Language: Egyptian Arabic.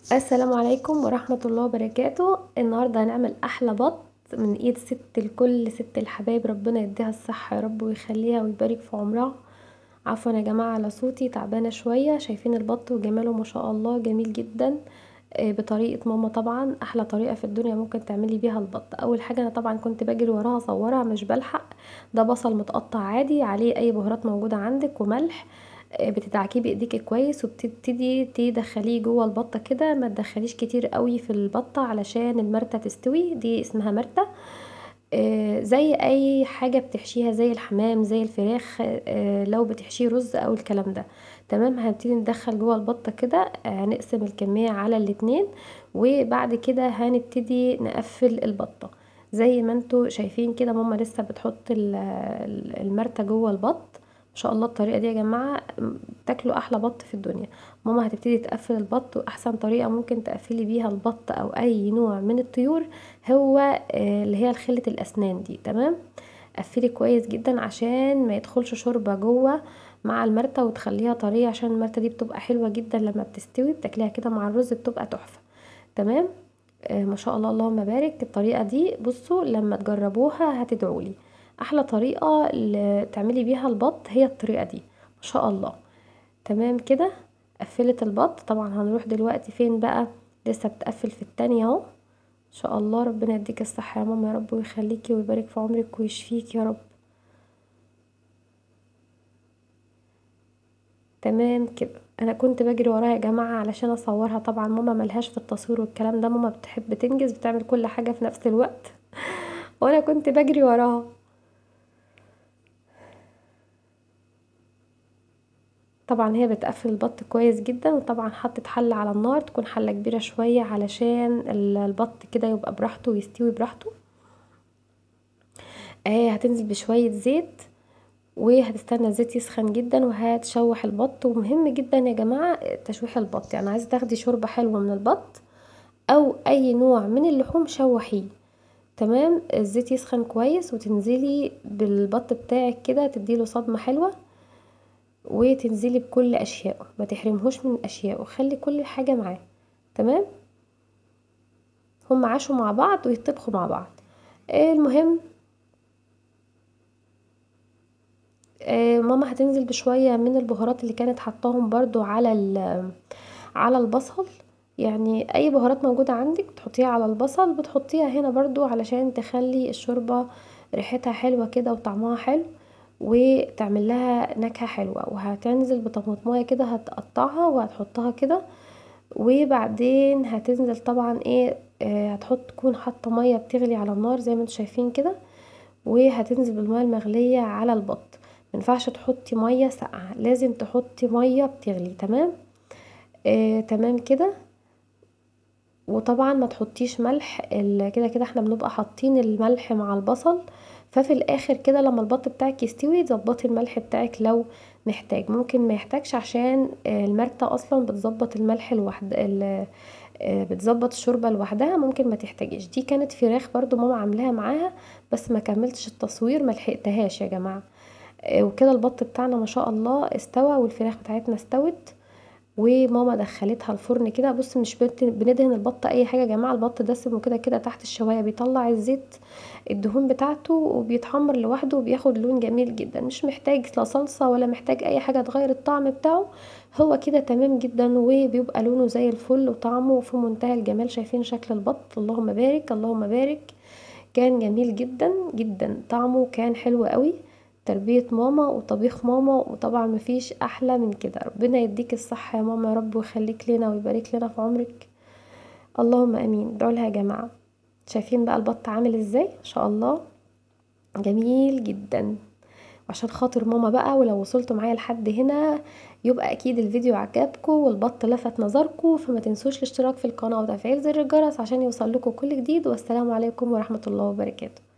السلام عليكم ورحمة الله وبركاته النهاردة هنعمل احلى بط من ايد ست الكل ست الحبايب ربنا يديها الصحة يا رب ويخليها ويبارك في عمرها عفوا يا جماعة على صوتي تعبانة شوية شايفين البط وجماله ما شاء الله جميل جدا آه، بطريقة ماما طبعا احلى طريقة في الدنيا ممكن تعملي بيها البط اول حاجة انا طبعا كنت بجري وراها اصورها مش بلحق ده بصل متقطع عادي عليه اي بهارات موجودة عندك وملح آه، بتدعكيه بايديك كويس وبتبتدي تدخليه جوه البطه كده ما تدخليش كتير قوي في البطه علشان المرته تستوي دي اسمها مرته آه، زي اي حاجه بتحشيها زي الحمام زي الفراخ آه، لو بتحشيه رز او الكلام ده تمام هنبتدي ندخل جوه البطه كده هنقسم الكميه على الاتنين وبعد كده هنبتدي نقفل البطه زي ما انتوا شايفين كده ماما لسه بتحط المرته جوه البط ما شاء الله الطريقه دي يا جماعه تاكلوا احلى بط في الدنيا ماما هتبتدي تقفل البط واحسن طريقه ممكن تقفلي بيها البط او اي نوع من الطيور هو آه، اللي هي خله الاسنان دي تمام قفلي كويس جدا عشان ما يدخلش شوربه جوه مع المرته وتخليها طريه عشان المرته دي بتبقى حلوه جدا لما بتستوي بتاكليها كده مع الرز بتبقى تحفه تمام آه ما شاء الله اللهم بارك الطريقه دي بصوا لما تجربوها هتدعولي احلى طريقه تعملي بيها البط هي الطريقه دي ما شاء الله تمام كده قفلت البط طبعا هنروح دلوقتي فين بقى لسه بتقفل في التانية اهو ان شاء الله ربنا يديك الصحه يا ماما يا رب ويخليكي ويبارك في عمرك ويشفيك يا رب تمام كده انا كنت بجري وراها يا جماعه علشان اصورها طبعا ماما ملهاش في التصوير والكلام ده ماما بتحب تنجز بتعمل كل حاجه في نفس الوقت وانا كنت بجري وراها طبعا هي بتقفل البط كويس جدا وطبعا حطت حله على النار تكون حله كبيره شويه علشان البط كده يبقى براحته ويستوي براحته اهي هتنزل بشويه زيت وهتستنى الزيت يسخن جدا وهتشوح البط ومهم جدا يا جماعه تشويح البط يعني عايزه تاخدي شوربه حلوه من البط او اي نوع من اللحوم شوحيه تمام الزيت يسخن كويس وتنزلي بالبط بتاعك كده تديله صدمه حلوه وتنزلي بكل اشيائه ما تحرمهوش من اشيائه خلي كل حاجه معاه تمام هم عاشوا مع بعض ويطبخوا مع بعض المهم آه، ماما هتنزل بشويه من البهارات اللي كانت حطاهم برضو على على البصل يعني اي بهارات موجوده عندك بتحطيها على البصل بتحطيها هنا برضو علشان تخلي الشوربه ريحتها حلوه كده وطعمها حلو وتعمل لها نكهه حلوه وهتنزل بطماطمايه كده هتقطعها وهتحطها كده وبعدين هتنزل طبعا ايه آه هتحط تكون حاطه ميه بتغلي على النار زي ما انتم شايفين كده وهتنزل بالميه المغليه على البط مينفعش تحطي ميه ساقعه لازم تحطي ميه بتغلي تمام آه تمام كده وطبعا ما تحطيش ملح كده كده احنا بنبقى حاطين الملح مع البصل ففي الاخر كده لما البط بتاعك يستوي ظبطي الملح بتاعك لو محتاج ممكن ما يحتاجش عشان المرتة اصلا بتظبط الملح لوحد بتظبط الشوربه لوحدها ممكن ما تحتاجيش دي كانت فراخ برضو ماما عاملاها معاها بس ما كملتش التصوير ما لحقتهاش يا جماعه وكده البط بتاعنا ما شاء الله استوى والفراخ بتاعتنا استوت وماما دخلتها الفرن كده بص مش بندهن البط اي حاجه يا جماعه البط دسم وكده كده تحت الشوايه بيطلع الزيت الدهون بتاعته وبيتحمر لوحده وبياخد لون جميل جدا مش محتاج لا صلصه ولا محتاج اي حاجه تغير الطعم بتاعه هو كده تمام جدا وبيبقى لونه زي الفل وطعمه في منتهى الجمال شايفين شكل البط اللهم بارك اللهم بارك كان جميل جدا جدا طعمه كان حلو قوي تربية ماما وطبيخ ماما وطبعا مفيش احلى من كده ربنا يديك الصحة يا ماما يا رب ويخليك لنا ويبارك لنا في عمرك اللهم امين ادعوا لها يا جماعة شايفين بقى البط عامل ازاي ما شاء الله جميل جدا عشان خاطر ماما بقى ولو وصلتوا معايا لحد هنا يبقى اكيد الفيديو عجبكم والبط لفت نظركم فما تنسوش الاشتراك في القناه وتفعيل زر الجرس عشان يوصل لكم كل جديد والسلام عليكم ورحمه الله وبركاته